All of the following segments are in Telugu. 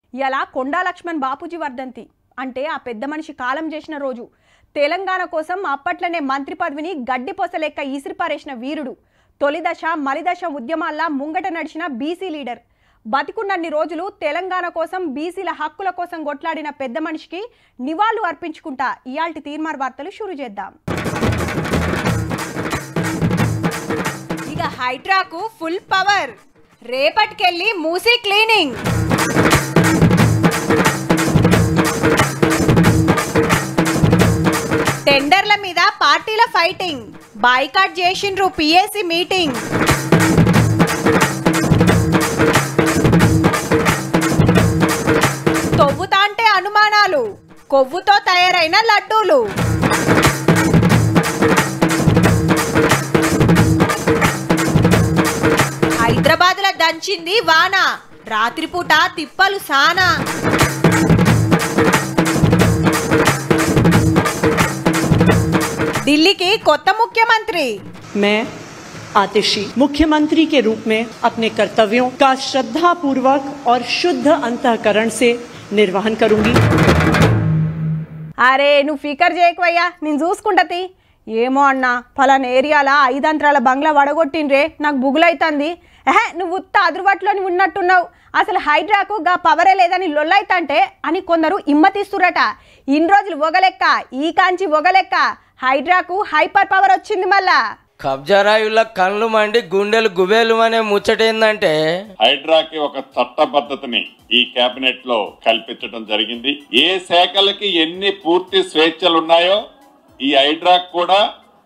ఇలా కొండా లక్ష్మణ్ బాపూజీ వర్ధంతి అంటే ఆ పెద్ద మనిషి కాలం చేసిన రోజు తెలంగాణ కోసం అప్పట్లోనే మంత్రి పదవిని గడ్డిపొస లెక్క ఈసిరిపారేసిన వీరుడు తొలి దశ మలిదశ ఉద్యమాల్లో ముంగట నడిచిన బీసీ లీడర్ బతికున్నన్ని రోజులు తెలంగాణ కోసం బీసీల హక్కుల కోసం కొట్లాడిన పెద్ద మనిషికి నివాళులు అర్పించుకుంటా ఇయాల్టి తీర్మార్ వార్తలు షురు చేద్దాం ఇక హైడ్రాకు ఫుల్ పవర్ రేపటికెళ్ళి మూసీ క్లీనింగ్ టెండర్ల మీద పార్టీల ఫైటింగ్ బాయ్కాట్ చేసిండ్రు పిఏసి మీటింగ్ తొవ్వుతా అంటే అనుమానాలు కొవ్వుతో తయారైన లడ్డూలు హైదరాబాద్ లో దంచింది వాన రాత్రిపూట తిప్పలు సానా ఢిల్లీకి కొత్త ముఖ్యమంత్రి मैं आतिशी मुख्यमंत्री के रूप में अपने कर्तव्यों का श्रद्धा पूर्वक और शुद्ध अंतकरण से निर्वहन करूंगी అరే నువ్వు ఫికర్ చేయకువయ్యా నేను చూసుకుంటది ఏమో అన్నా ఫలానా ఏరియాల ఐదంత్రాల బంగ్లా వడగొట్టిండ్రే నాకు బుగులైతుంది ఎహే నువ్వు ఉత్త అదురుబాటులోని ఉన్నట్టున్నావు అసలు హైడ్రాకు గా పవరే లేదని లొల్లైతంటే అని కొందరు ఇమ్మతిస్తురట ఇన్ని రోజులు ఒగలెక్క ఈ కాంచి ఒగలెక్క హైడ్రాకు హైపర్ పవర్ వచ్చింది మళ్ళా కబ్జారాయుల కళ్ళు మండి గుండెలు గుబేలు అనే ముచ్చటేందంటే హైడ్రాకి ఒక చట్టబద్ధతని ఈ కేబినెట్ లో కల్పించడం జరిగింది ఏ శాఖలకి ఎన్ని పూర్తి స్వేచ్ఛలు ఉన్నాయో ఈ హైడ్రాక్ కూడా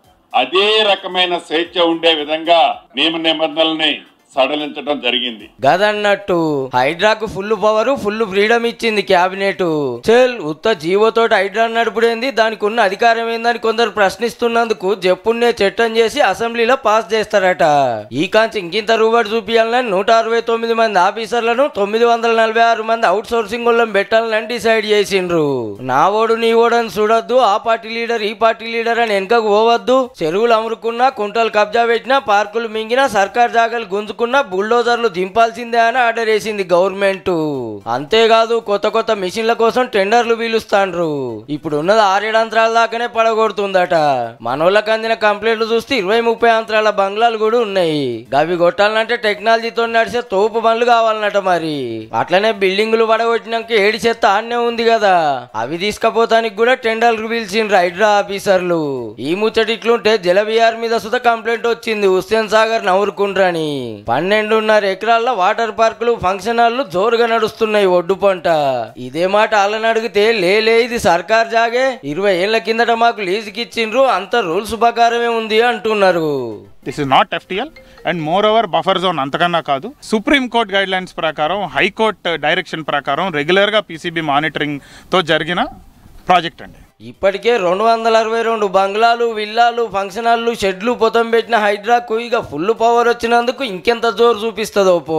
అదే రకమైన స్వేచ్ఛ ఉండే విధంగా నియమ నిబంధనల్ని సడలించడం జరిగింది గదన్నట్టు హైడ్రాకు ఫుల్ పవర్ ఫుల్ ఫ్రీడమ్ ఇచ్చింది క్యాబినెట్ చెల్ ఉత్త జీవోతోటి హైడ్రా నడుపుడేంది దానికి ఉన్న అధికారం ఏందని కొందరు ప్రశ్నిస్తున్నందుకు జప్పున్నే చట్టం చేసి అసెంబ్లీలో పాస్ చేస్తారట ఈ కాంచి ఇంకింత రూబడి చూపించాలని నూట అరవై తొమ్మిది మంది ఆఫీసర్లను తొమ్మిది వందల నలభై ఆరు మంది అవుట్ సోర్సింగ్ వాళ్ళని పెట్టాలని డిసైడ్ చేసిండ్రు నా ఓడు నీ ఓడు అని చూడొద్దు ఆ పార్టీ లీడర్ ఈ పార్టీ లీడర్ అని వెనకకు పోవద్దు చెరువులు అమురుకున్నా కుంటలు కబ్జా పెట్టినా పార్కులు మింగినా సర్కార్ జాగాలు గుంజుకున్నా బుల్డోజర్లు దింపాల్సిందే అని ఆర్డర్ వేసింది గవర్నమెంట్ అంతేకాదు కొత్త కొత్త మిషన్ల కోసం టెండర్లు పిలుస్తాండ్రు ఇప్పుడు ఉన్నది ఆరేడు అంతరాల దాకానే పడగొడుతుందట మనోళ్ళకి అందిన కంప్లైంట్లు చూస్తే ఇరవై ముప్పై అంతరాల బంగ్లాలు కూడా ఉన్నాయి గవి కొట్టాలంటే టెక్నాలజీతో నడిచే తోపు బండ్లు కావాలన్నట మరి అట్లనే బిల్డింగులు పడగొట్టినాక ఏడి చెత్త ఆడనే ఉంది కదా అవి తీసుకపోతానికి కూడా టెండర్లు పిలిచిండ్రు హైడ్రా ఆఫీసర్లు ఈ ముచ్చటి ఇట్లుంటే జలబిహార్ మీద సుత కంప్లైంట్ వచ్చింది హుస్సేన్ సాగర్ నవ్వురుకుండ్రని పన్నెండున్నర ఎకరాల్లో వాటర్ పార్కులు ఫంక్షన్ హాల్లు జోరుగా నడుస్తున్నాయి ఒడ్డు పంట ఇదే మాట వాళ్ళని అడిగితే లేలే ఇది సర్కార్ జాగే ఇరవై ఏళ్ల కిందట మాకు లీజుకి ఇచ్చిండ్రు అంత రూల్స్ ప్రకారమే ఉంది అంటున్నారు this is not FTL and moreover buffer zone అంతకన్నా కాదు సుప్రీం కోర్ట్ గైడ్ లైన్స్ ప్రకారం హైకోర్ట్ డైరెక్షన్ ప్రకారం రెగ్యులర్గా పీసీబీ మానిటరింగ్తో జరిగిన ప్రాజెక్ట్ అండి ఇప్పటికే రెండు వందల అరవై రెండు బంగ్లాలు విల్లాలు ఫంక్షన్ హాల్లు షెడ్లు పొతం పెట్టిన హైడ్రాకు ఇక ఫుల్ పవర్ వచ్చినందుకు ఇంకెంత జోరు చూపిస్తుందో పో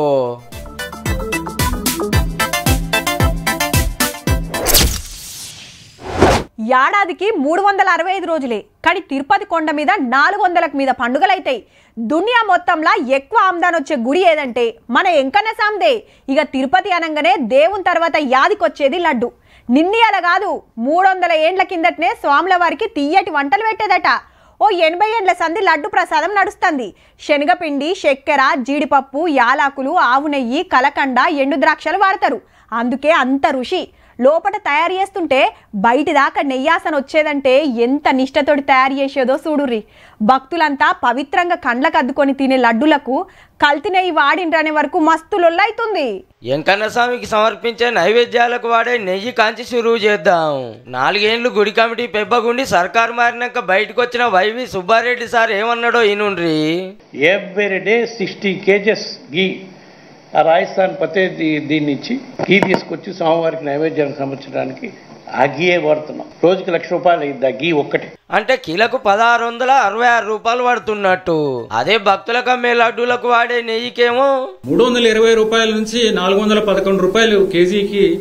ఏడాదికి మూడు వందల అరవై ఐదు రోజులే కానీ తిరుపతి కొండ మీద నాలుగు వందలకు మీద పండుగలైతాయి దునియా మొత్తంలో ఎక్కువ ఆమ్దాన్ వచ్చే గుడి ఏదంటే మన ఎంకన్న సాందే ఇక తిరుపతి అనగానే దేవుని తర్వాత యాదికొచ్చేది లడ్డు నిన్నీయాల కాదు మూడు వందల ఏండ్ల కిందటనే స్వాముల వారికి తీయటి వంటలు పెట్టేదట ఓ ఎనభై ఏండ్ల సంధి లడ్డు ప్రసాదం నడుస్తుంది శనగపిండి చక్కెర జీడిపప్పు యాలాకులు ఆవు నెయ్యి కలకండ ఎండు ద్రాక్షలు వాడతారు అందుకే అంత రుచి లోపల తయారు చేస్తుంటే బయటి దాకా నెయ్యాసన వచ్చేదంటే ఎంత నిష్టతోటి తయారు చేసేదో చూడుర్రి భక్తులంతా పవిత్రంగా కండ్లకు అద్దుకొని తినే లడ్డులకు కల్తీ నెయ్యి వాడిండ్రనే వరకు మస్తు లొల్లైతుంది వెంకన్న స్వామికి సమర్పించే నైవేద్యాలకు వాడే నెయ్యి కాంచి సురువు చేద్దాం నాలుగేండ్లు గుడి కమిటీ పెబ్బగుండి సర్కారు మారినాక బయటకు వచ్చిన వైవి సుబ్బారెడ్డి సార్ ఏమన్నాడో ఈనుండ్రి ఎవ్రీ డే సిక్స్టీ కేజెస్ గీ ఆ రాజస్థాన్ పతే దీ- దీని నుంచి గీ తీసుకొచ్చి స్వామివారికి నైవేద్యానికి సమర్పించడానికి ఆ గీయే వాడుతున్నాం రోజుకి లక్ష రూపాయలు అయింది ఆ గీ ఒక్కటే అంటే కిలకు పదహారు వందల అరవై ఆరు రూపాయలు పడుతున్నట్టు అదే భక్తులకు అమ్మే లడ్డూలకు వాడే నెయ్యికేమో మూడు వందల ఇరవై రూపాయల నుంచి నాలుగు వందల పదకొండు రూపాయలు కేజీకి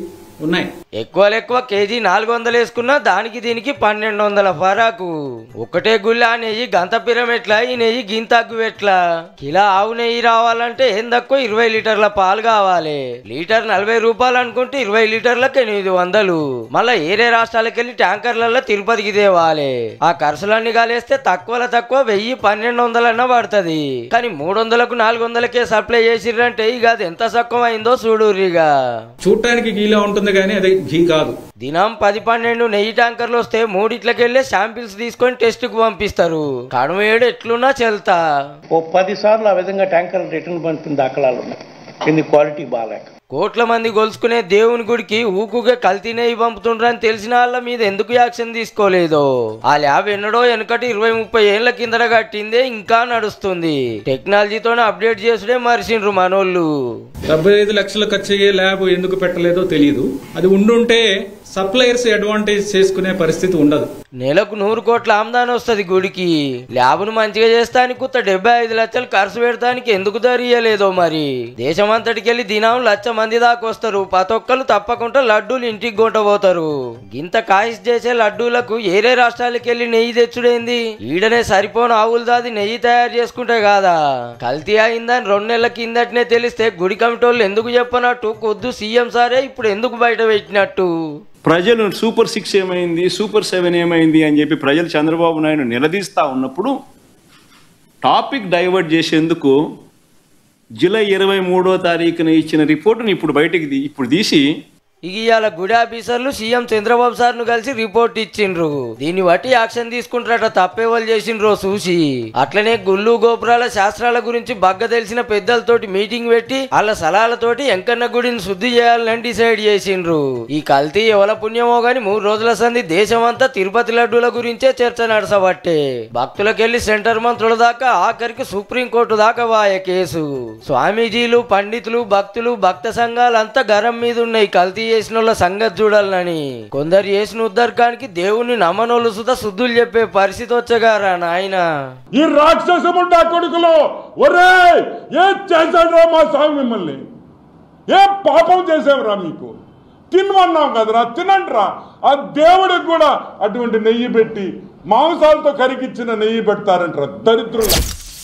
ఉన్నాయి ఎక్కువ ఎక్కువ కేజీ నాలుగు వందలు వేసుకున్నా దానికి దీనికి పన్నెండు వందల ఫరాకు ఒకటే గుళ్ళ ఆ నెయ్యి గంత పిరమెట్లా ఈ నెయ్యి గింతగ్గు ఎట్లా కిలో ఆవు నెయ్యి రావాలంటే ఏం తక్కువ ఇరవై లీటర్ల పాలు కావాలి లీటర్ నలభై రూపాయలు అనుకుంటే ఇరవై లీటర్లకు ఎనిమిది వందలు మళ్ళా ఏరే రాష్ట్రాలకు వెళ్ళి ట్యాంకర్లలో తిరుపతికి తేవాలి ఆ ఖర్చులన్నీ కాలేస్తే తక్కువలో తక్కువ వెయ్యి పన్నెండు వందలన్నా పడుతుంది కానీ మూడు వందలకు నాలుగు వందలకే సప్లై చేసిర్రంటే ఇక అది ఎంత సక్కువైందో చూడుర్రిగా చూడటానికి గీలా ఉంటుంది కానీ అది ఘీ కాదు దినం పది పన్నెండు నెయ్యి ట్యాంకర్లు వస్తే మూడిట్లకెళ్ళే శాంపిల్స్ తీసుకొని టెస్ట్ కు పంపిస్తారు కడుమ ఏడు ఎట్లున్నా చెల్తా ఓ పది సార్లు ఆ విధంగా ట్యాంకర్లు రిటర్న్ పంపిన దాఖలాలు ఉన్నాయి కింది క్వాలిటీ బాగాలేక కోట్ల మంది గొలుసుకునే దేవుని గుడికి ఊకుగా కల్తీ నెయ్యి పంపుతుండ్రని తెలిసిన వాళ్ళ మీద ఎందుకు యాక్షన్ తీసుకోలేదు ఆ ల్యాబ్ ఎన్నడో వెనకటి ఇరవై ముప్పై ఏళ్ల కిందట కట్టిందే ఇంకా నడుస్తుంది టెక్నాలజీతోనే అప్డేట్ చేసుడే మరిసిండ్రు మనోళ్ళు డెబ్బై ఐదు లక్షలు ఖర్చు అయ్యే ల్యాబ్ ఎందుకు పెట్టలేదో తెలియదు అది ఉండుంటే సప్లయర్స్ అడ్వాంటేజ్ చేసుకునే పరిస్థితి ఉండదు నెలకు నూరు కోట్ల ఆమ్దాని వస్తుంది గుడికి ల్యాబ్ను మంచిగా చేస్తానికి కొత్త డెబ్బై ఐదు లక్షలు ఖర్చు పెడతానికి ఎందుకు దరియలేదో మరి దేశమంతటికెళ్ళి దినం లక్ష మంది దాకా వస్తారు ప్రతి ఒక్కరు తప్పకుండా లడ్డూలు ఇంటికి పోతారు గింత కాయిస్ చేసే లడ్డూలకు ఏరే రాష్ట్రాలకు వెళ్ళి నెయ్యి తెచ్చుడేంది ఈడనే సరిపోను ఆవులు దాది నెయ్యి తయారు చేసుకుంటే కాదా కల్తీ అయిందని రెండు నెలల కిందటనే తెలిస్తే గుడి కమిటీ వాళ్ళు ఎందుకు చెప్పనట్టు కొద్దు సీఎం సారే ఇప్పుడు ఎందుకు బయట పెట్టినట్టు ప్రజలు సూపర్ సిక్స్ ఏమైంది సూపర్ సెవెన్ ఏమైంది అని చెప్పి ప్రజలు చంద్రబాబు నాయుడు నిలదీస్తా ఉన్నప్పుడు టాపిక్ డైవర్ట్ చేసేందుకు జూలై ఇరవై మూడో తారీఖున ఇచ్చిన రిపోర్టుని ఇప్పుడు బయటికి తీ- ఇప్పుడు తీసి ఇక ఇవాళ గుడి ఆఫీసర్లు సీఎం చంద్రబాబు సార్ ను కలిసి రిపోర్ట్ ఇచ్చిండ్రు దీన్ని బట్టి యాక్షన్ తీసుకుంటారట తప్పేవాళ్ళు చేసిండ్రో చూసి అట్లనే గుళ్ళు గోపురాల శాస్త్రాల గురించి బగ్గ తెలిసిన పెద్దలతోటి మీటింగ్ పెట్టి వాళ్ళ సలహాలతోటి ఎంకన్న గుడిని శుద్ధి చేయాలని డిసైడ్ చేసిండ్రు ఈ కల్తీ ఎవల పుణ్యమో గాని మూడు రోజుల సంది దేశమంతా తిరుపతి లడ్డూల గురించే చర్చ నడసబట్టే భక్తులకెళ్లి సెంటర్ మంత్రుల దాకా ఆఖరికి సుప్రీంకోర్టు దాకా వాయ కేసు స్వామీజీలు పండితులు భక్తులు భక్త సంఘాలంతా గరం మీద ఉన్నాయి కల్తీ చేసిన వాళ్ళ సంగతి చూడాలని కొందరు చేసిన ఉద్దరకానికి దేవుణ్ణి నమ్మనోళ్ళు సుధా శుద్ధులు చెప్పే పరిస్థితి వచ్చగారా నాయన ఈ రాక్షసముండా కొడుకులో ఒరే ఏ చేశాడురా మా స్వామి మిమ్మల్ని ఏ పాపం చేసావురా మీకు తినమన్నాం కదరా తినండిరా ఆ దేవుడికి కూడా అటువంటి నెయ్యి పెట్టి మాంసాలతో కరిగిచ్చిన నెయ్యి పెడతారంటారా దరిద్రులు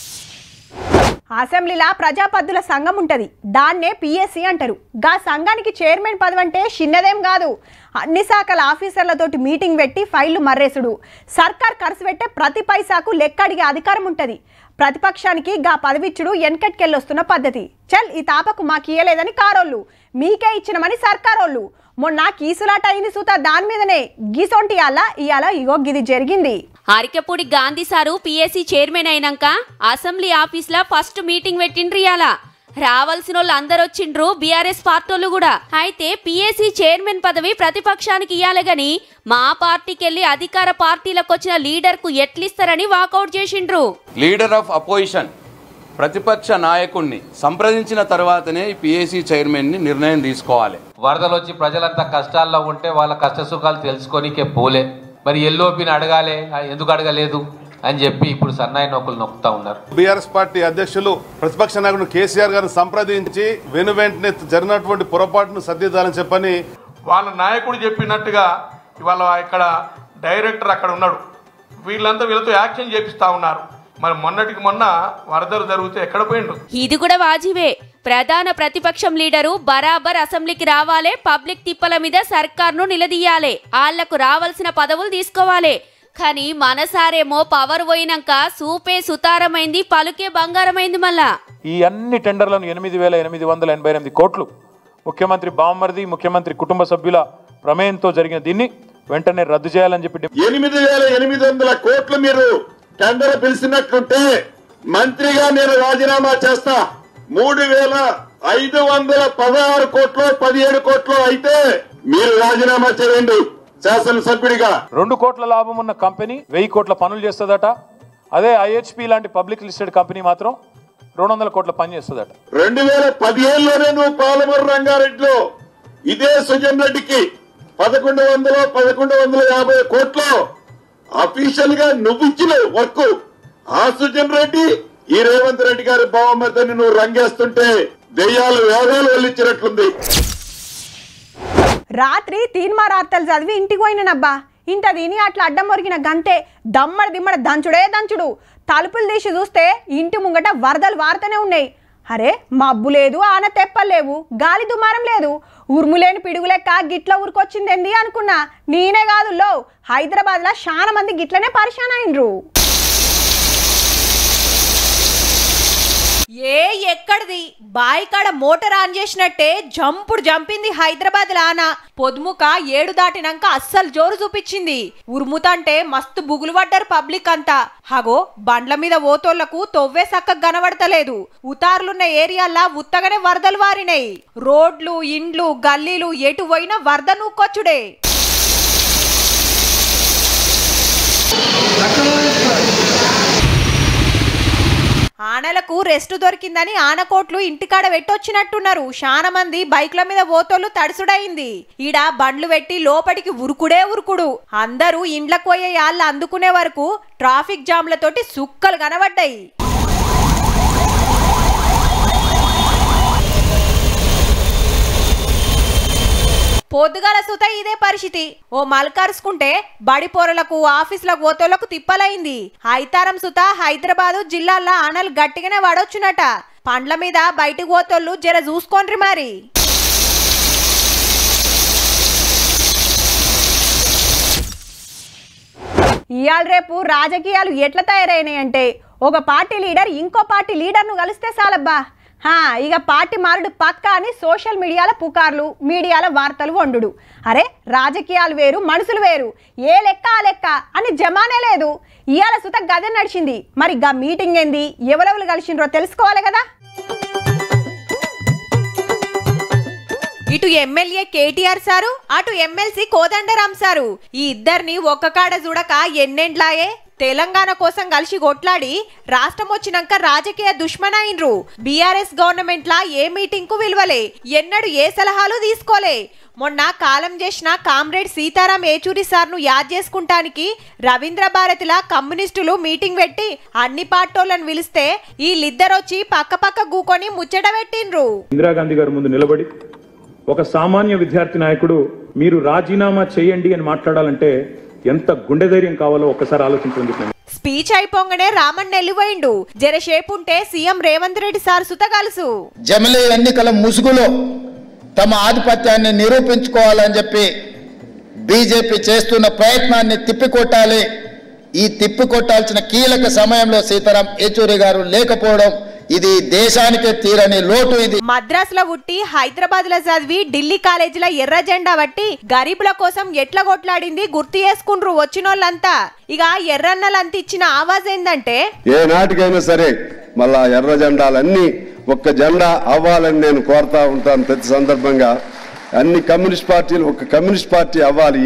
అసెంబ్లీలా ప్రజాపద్దుల సంఘం ఉంటది దాన్నే పిఎస్సి అంటారు గా సంఘానికి చైర్మన్ పదవి అంటే చిన్నదేం కాదు అన్ని శాఖల ఆఫీసర్లతోటి మీటింగ్ పెట్టి ఫైళ్లు మర్రేసుడు సర్కార్ ఖర్చు పెట్టే ప్రతి పైసాకు లెక్క అడిగే అధికారం ఉంటది ప్రతిపక్షానికి గా పదవిచ్చుడు వెనకటికెళ్ళొస్తున్న పద్ధతి చల్ ఈ తాపకు మాకు ఇయ్యలేదని కారోళ్ళు మీకే ఇచ్చినమని సర్కారోళ్ళు మొన్న కీసులాట అయింది సూత దాని మీదనే గీసొంటి ఇయాల ఇయాల ఇగో గిది జరిగింది Arikapudi Gandhi sir PSC chairman అయినాక అసెంబ్లీ ఆఫీస్ లా ఫస్ట్ మీటింగ్ పెట్టిండ్రు ఇయాల రావాల్సిన వాళ్ళు అందరు వచ్చిండ్రు బీఆర్ఎస్ పార్టీలు కూడా అయితే పిఎస్సి చైర్మన్ పదవి ప్రతిపక్షానికి ఇయ్యాలి గాని మా పార్టీకి వెళ్ళి అధికార పార్టీలకు వచ్చిన లీడర్ కు ఎట్లిస్తారని వాకౌట్ చేసిండ్రు లీడర్ ఆఫ్ అపోజిషన్ ప్రతిపక్ష నాయకుడిని సంప్రదించిన తర్వాతనే ఈ పిఏసీ చైర్మన్ని నిర్ణయం తీసుకోవాలి వరదలు వచ్చి ప్రజలంతా కష్టాల్లో ఉంటే వాళ్ళ కష్ట సుఖాలు తెలుసుకోనికే పోలే మరి ఎల్లోపిని అడగాలే ఎందుకు అడగలేదు అని చెప్పి ఇప్పుడు సన్నాయి నొక్కులు నొక్కుతా ఉన్నారు బీఆర్ఎస్ పార్టీ అధ్యక్షులు ప్రతిపక్ష నాయకుడు కేసీఆర్ గారిని సంప్రదించి వెను వెంటనే జరిగినటువంటి పొరపాటును సర్దిద్దాలని చెప్పని వాళ్ళ నాయకుడు చెప్పినట్టుగా ఇవాళ ఇక్కడ డైరెక్టర్ అక్కడ ఉన్నాడు వీళ్ళంతా వీళ్ళతో యాక్షన్ చేపిస్తా ఉన్నారు మరి మొన్నటికి మొన్న వరదలు జరిగితే ఎక్కడ పోయిండు ఇది కూడా వాజివే ప్రధాన ప్రతిపక్షం లీడరు బరాబర్ అసెంబ్లీకి రావాలే పబ్లిక్ తిప్పల మీద సర్కార్ను నిలదీయాలే ఆళ్లకు రావాల్సిన పదవులు తీసుకోవాలే కానీ మనసారేమో పవర్ పోయినాక సూపే సుతారమైంది పలుకే బంగారమైంది మళ్ళా ఈ అన్ని టెండర్లను ఎనిమిది వేల ఎనిమిది వందల ఎనభై ఎనిమిది కోట్లు ముఖ్యమంత్రి బామ్మర్ది ముఖ్యమంత్రి కుటుంబ సభ్యుల ప్రమేయంతో జరిగిన దీన్ని వెంటనే రద్దు చేయాలని చెప్పి డి- ఎనిమిది వేల ఎనిమిది వందల కోట్లు మీరు టెండర్ పిలిచినట్లుంటే మంత్రిగా నేను రాజీనామా చేస్తా మూడు వేల ఐదు వందల పదహారు కోట్లు పదిహేడు కోట్లు అయితే మీరు రాజీనామా చేయండి శాసనసభ్యుడిగా రెండు కోట్ల లాభం ఉన్న కంపెనీ వెయ్యి కోట్ల పనులు చేస్తుందట అదే ఐహెచ్పి లాంటి పబ్లిక్ లిస్టెడ్ కంపెనీ మాత్రం రెండు వందల కోట్ల పని చేస్తుందట రెండు వేల పదిహేనులోనే నువ్వు పాలమూరు రంగారెడ్డిలో ఇదే సుజన్ రెడ్డికి పదకొండు వందల పదకొండు వందల యాభై కోట్లు అఫీషియల్ గా నువ్వు ఇచ్చిన వర్క్ ఆ సుజన్ రెడ్డి ఈ రేవంత్ రెడ్డి గారి బావమర్దని నువ్వు రంగేస్తుంటే దెయ్యాలు వేదాలు వల్లించినట్లుంది రాత్రి తీన్మారార్తలు చదివి ఇంటికి పోయినబ్బా ఇంత తిని అట్లా అడ్డం మొరిగిన గంతే దమ్మడ దిమ్మడ దంచుడే దంచుడు తలుపులు తీసి చూస్తే ఇంటి ముంగట వరదలు వారుతూనే ఉన్నాయి అరే మబ్బు లేదు ఆన తెప్పలేవు గాలి దుమారం లేదు ఉరుములేని పిడుగు లెక్క గిట్ల ఊరుకొచ్చిందేంది అనుకున్నా నేనే కాదు లో హైదరాబాద్లో చాలా మంది గిట్లనే పరిశాన్ అయినరు ఏ ఎక్కడిది బాయి కాడ మోటార్ ఆన్ చేసినట్టే జంపుడు జంపింది హైదరాబాద్ లానా పొద్దుముక ఏడు దాటినాక అస్సలు జోరు చూపించింది ఉరుముతంటే మస్తు బుగులు పడ్డారు పబ్లిక్ అంతా హగో బండ్ల మీద ఓతోళ్లకు తొవ్వే సక్క కనబడతలేదు ఉతారులున్న ఏరియాల్లా ఉత్తగానే వరదలు వారినాయి రోడ్లు ఇండ్లు గల్లీలు ఎటు పోయినా వరద నూక్కొచ్చుడే ఆనలకు రెస్ట్ దొరికిందని ఆనకోట్లు ఇంటికాడ పెట్టొచ్చినట్టున్నారు చాలా మంది బైక్ల మీద పోతోళ్ళు తడుసుడైంది ఈడ బండ్లు పెట్టి లోపలికి ఉరుకుడే ఉరుకుడు అందరూ ఇండ్లకు పోయే యాళ్ళు అందుకునే వరకు ట్రాఫిక్ జామ్లతోటి సుక్కలు కనబడ్డాయి పొద్దుగాల సుత ఇదే పరిస్థితి ఓ మల్కరుసుకుంటే బడి పోరలకు ఆఫీసులకు పోతోళ్లకు తిప్పలైంది హైతారం సుత హైదరాబాదు జిల్లాల్లో ఆనలు గట్టిగానే పడొచ్చునట పండ్ల మీద బయటికి పోతోళ్ళు జర చూసుకోండ్రి మరి ఇవాళ రేపు రాజకీయాలు ఎట్లా తయారైనాయి అంటే ఒక పార్టీ లీడర్ ఇంకో పార్టీ లీడర్ను కలిస్తే చాలబ్బా హా ఇక పార్టీ మారుడు పక్క అని సోషల్ మీడియాల పుకార్లు మీడియాల వార్తలు వండుడు అరే రాజకీయాలు వేరు మనుషులు వేరు ఏ లెక్క ఆ లెక్క అని జమానే లేదు ఇవాళ సుత గద నడిచింది మరి గా మీటింగ్ ఏంది ఎవరెవరు కలిసిండ్రో తెలుసుకోవాలి కదా ఇటు ఎమ్మెల్యే కేటీఆర్ సారు అటు ఎమ్మెల్సీ కోదండరాం సారు ఈ ఇద్దరిని ఒక్క కాడ చూడక ఎన్నెండ్లాయే తెలంగాణ కోసం కలిసి కొట్లాడి రాష్ట్రం వచ్చినాక రాజకీయ దుష్మనైన్రు బీఆర్ఎస్ గవర్నమెంట్ లా ఏ మీటింగ్ కు విలువలే ఎన్నడు ఏ సలహాలు తీసుకోలే మొన్న కాలం చేసిన కామ్రేడ్ సీతారాం ఏచూరి సార్ను యాద్ చేసుకుంటానికి రవీంద్ర భారతిలా కమ్యూనిస్టులు మీటింగ్ పెట్టి అన్ని పార్టోళ్ళని పిలిస్తే వీళ్ళిద్దరొచ్చి పక్క పక్క గూకొని ముచ్చట పెట్టిండ్రు ఇందిరాగాంధీ గారి ముందు నిలబడి ఒక సామాన్య విద్యార్థి నాయకుడు మీరు రాజీనామా చేయండి అని మాట్లాడాలంటే ఎంత గుండె ధైర్యం కావాలో ఒక్కసారి ఆలోచించండి స్పీచ్ అయిపోగానే రామన్ నెల్లిపోయిండు జరసేపు ఉంటే సీఎం రేవంత్ రెడ్డి సార్ సుత కలుసు జమిలీ ఎన్నికల ముసుగులో తమ ఆధిపత్యాన్ని నిరూపించుకోవాలని చెప్పి బీజేపీ చేస్తున్న ప్రయత్నాన్ని తిప్పికొట్టాలి ఈ తిప్పికొట్టాల్సిన కీలక సమయంలో సీతారాం యేచూరి గారు లేకపోవడం ఇది దేశానికే తీరని లోటు ఇది మద్రాసులో పుట్టి హైదరాబాద్ లో చదివి ఢిల్లీ కాలేజీలో ఎర్ర జెండా బట్టి గరీబుల కోసం ఎట్లా కొట్లాడింది గుర్తు చేసుకుండ్రు వచ్చినోళ్ళంతా ఇక ఎర్రన్నలంత ఇచ్చిన ఆవాజ్ ఏందంటే ఏ నాటికైనా సరే మళ్ళా ఎర్ర జెండాలన్నీ ఒక్క జెండా అవ్వాలని నేను కోరుతా ఉంటాను ప్రతి సందర్భంగా అన్ని కమ్యూనిస్ట్ పార్టీలు ఒక కమ్యూనిస్ట్ పార్టీ అవ్వాలి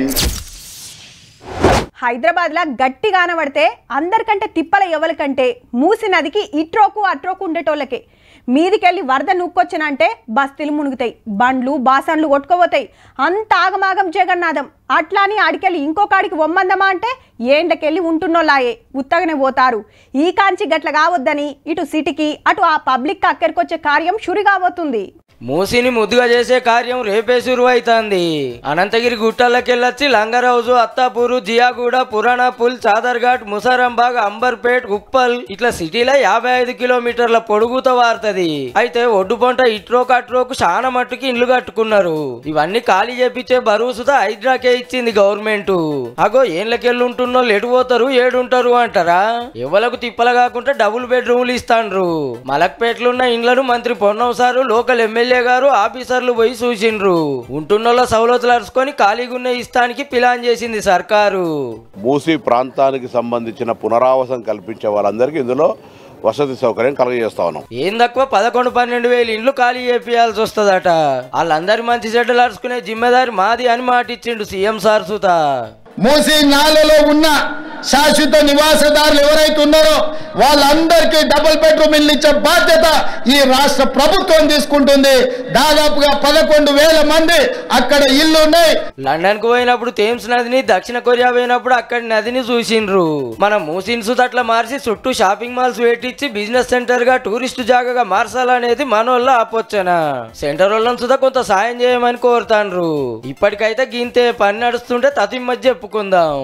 హైదరాబాద్ లా గట్టి కానబడితే అందరికంటే తిప్పల ఎవరికంటే మూసి నదికి ఇట్రోకు అట్రోకు ఉండేటోళ్ళకే మీదికెళ్ళి వరద నూక్కొచ్చినంటే బస్తీలు మునుగుతాయి బండ్లు బాసన్లు కొట్టుకోపోతాయి అంత ఆగమాగం జగన్నాథం అట్లా అని ఆడికెళ్ళి ఇంకో కాడికి వమ్మందమా అంటే ఏండకెళ్ళి ఉంటున్నోళ్ళాయే ఉత్తగనే పోతారు ఈ కాంచి గట్ల కావద్దని ఇటు సిటీకి అటు ఆ పబ్లిక్ అక్కడికొచ్చే కార్యం షురు కాబోతుంది మూసిని ముద్దుగా చేసే కార్యం రేపే సురువు అవుతుంది అనంతగిరి గుట్టలకెళ్ళొచ్చి లంగరౌజు అత్తాపూరు జియాగూడ పురాణాపుల్ చాదర్ఘాట్ ముసారంబాగ్ అంబర్పేట్ ఉప్పల్ ఇట్లా సిటీలో యాభై ఐదు కిలోమీటర్ల పొడుగుతో వారుతుంది అయితే ఒడ్డు పొంట ఇట్రోకు అట్రోకు చాలా మట్టుకి ఇండ్లు కట్టుకున్నారు ఇవన్నీ ఖాళీ చేపించే బరువు సుధా హైడ్రాకే ఇచ్చింది గవర్నమెంట్ అగో ఏళ్ళకెళ్ళి ఉంటున్నో ఎటు పోతారు ఏడుంటారు అంటారా ఎవలకు తిప్పల కాకుండా డబుల్ బెడ్రూమ్లు ఇస్తాండ్రు మలక్పేటలో ఉన్న ఇండ్లను మంత్రి పొన్నం సారు లోకల్ ఎమ్మెల్యే గారు ఆఫీసర్లు పోయి చూసిండ్రు ఉంటున్నోళ్ళ సౌలతులు అరుచుకొని ఖాళీగున్న ఇస్తానికి ప్లాన్ చేసింది సర్కారు మూసీ ప్రాంతానికి సంబంధించిన పునరావాసం కల్పించే వాళ్ళందరికీ ఇందులో వసతి సౌకర్యం కలగజేస్తా ఉన్నాం ఏం తక్కువ పదకొండు పన్నెండు వేలు ఇండ్లు ఖాళీ చేపియాల్సి వస్తుందట వాళ్ళందరి మంచి చెడ్డలు అరుచుకునే జిమ్మెదారి మాది అని మాట ఇచ్చిండు సీఎం సార్ సుత మూసీ నాలలో ఉన్న శాశ్వత నివాసదారులు ఎవరైతే ఉన్నారో వాళ్ళందరికీ డబుల్ బెడ్రూమ్ ఇల్లు ఇచ్చే బాధ్యత ఈ రాష్ట్ర ప్రభుత్వం తీసుకుంటుంది దాదాపుగా పదకొండు వేల మంది అక్కడ ఇల్లు ఉన్నాయి లండన్ కు పోయినప్పుడు థేమ్స్ నదిని దక్షిణ కొరియా పోయినప్పుడు అక్కడి నదిని చూసిండ్రు మన మూసిన్స్ అట్లా మార్చి చుట్టూ షాపింగ్ మాల్స్ పెట్టించి బిజినెస్ సెంటర్ గా టూరిస్ట్ జాగాగా మార్చాలనేది మనోళ్ళ ఆపోచన సెంటర్ వాళ్ళని సుధా కొంత సాయం చేయమని కోరుతాండ్రు ఇప్పటికైతే గింతే పని నడుస్తుంటే తతి మధ్య చెప్పుకుందాం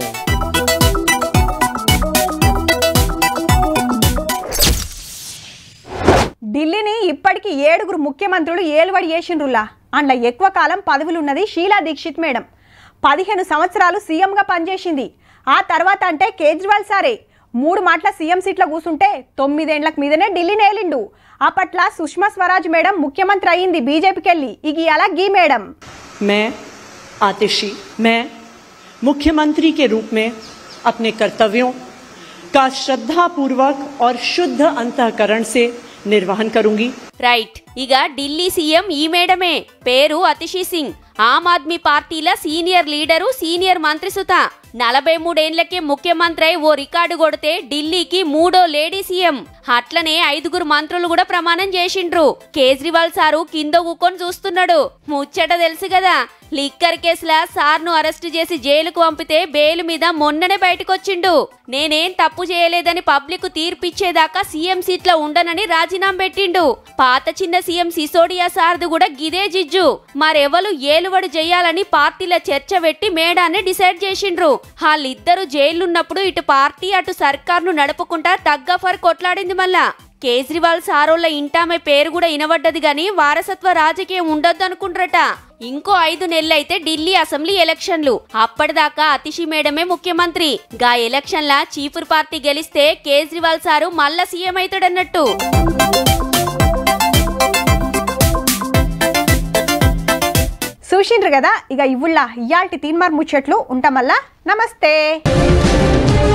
ఢిల్లీని ఇప్పటికీ ఏడుగురు ముఖ్యమంత్రులు ఏలుబడి చేసిండ్రులా అందులో ఎక్కువ కాలం పదవులున్నది షీలా దీక్షిత్ మేడం పదిహేను సంవత్సరాలు సీఎంగా పనిచేసింది ఆ తర్వాత అంటే కేజ్రీవాల్ సారే మూడు మాటల సీఎం సీట్లో కూర్చుంటే తొమ్మిదేండ్లకు మీదనే ఢిల్లీని ఏలిండు అప్పట్ల సుష్మా స్వరాజ్ మేడం ముఖ్యమంత్రి అయింది బీజేపీకి వెళ్ళి ఇక అలా గీ మేడం मैं आतिशी मैं मुख्यमंत्री के रूप में अपने कर्तव्यों का श्रद्धापूर्वक और शुद्ध अंतःकरण से निर्वहन करूंगी రైట్ ఇక ఢిల్లీ సీఎం ఈ మేడమే పేరు అతిషి సింగ్ ఆమ్ ఆద్మీ పార్టీల సీనియర్ లీడరు సీనియర్ మంత్రి సుత నలభై మూడేండ్లకే ముఖ్యమంత్రి అయి ఓ రికార్డు కొడితే ఢిల్లీకి మూడో లేడీ సీఎం అట్లనే ఐదుగురు మంత్రులు కూడా ప్రమాణం చేసిండ్రు కేజ్రీవాల్ సారు కింద కూకొని చూస్తున్నాడు ముచ్చట తెలుసు కదా లిక్కర్ కేసులా సార్ను అరెస్టు చేసి జైలుకు పంపితే బెయిల్ మీద మొన్ననే బయటకొచ్చిండు నేనేం తప్పు చేయలేదని పబ్లిక్ తీర్పిచ్చేదాకా సీఎం సీట్లో ఉండనని రాజీనామా పెట్టిండు పాత చిన్న సీఎం సిసోడియా సార్ది కూడా గిదే జిజ్జు మరెవలు ఏలుబడి చేయాలని పార్టీల చర్చ పెట్టి మేడాన్ని డిసైడ్ చేసిండ్రు వాళ్ళిద్దరూ జైలున్నప్పుడు ఇటు పార్టీ అటు సర్కార్ను నడుపుకుంటా తగ్గఫర్ కొట్లాడింది మళ్ళా కేజ్రీవాల్ సారోళ్ళ ఇంటామె పేరు కూడా ఇనబడ్డది గాని వారసత్వ రాజకీయం ఉండొద్దు అనుకుంటారట ఇంకో ఐదు నెలలైతే ఢిల్లీ అసెంబ్లీ ఎలక్షన్లు అప్పటిదాకా అతిషి మేడమే ముఖ్యమంత్రి గా ఎలక్షన్ల చీపురు పార్టీ గెలిస్తే కేజ్రీవాల్ సారు మళ్ళా సీఎం అవుతాడన్నట్టు చూసిండ్రు కదా ఇక ఇవుళ్ళ ఇయాల్టి తీన్మార్ ముచ్చట్లు ఉంటామల్లా నమస్తే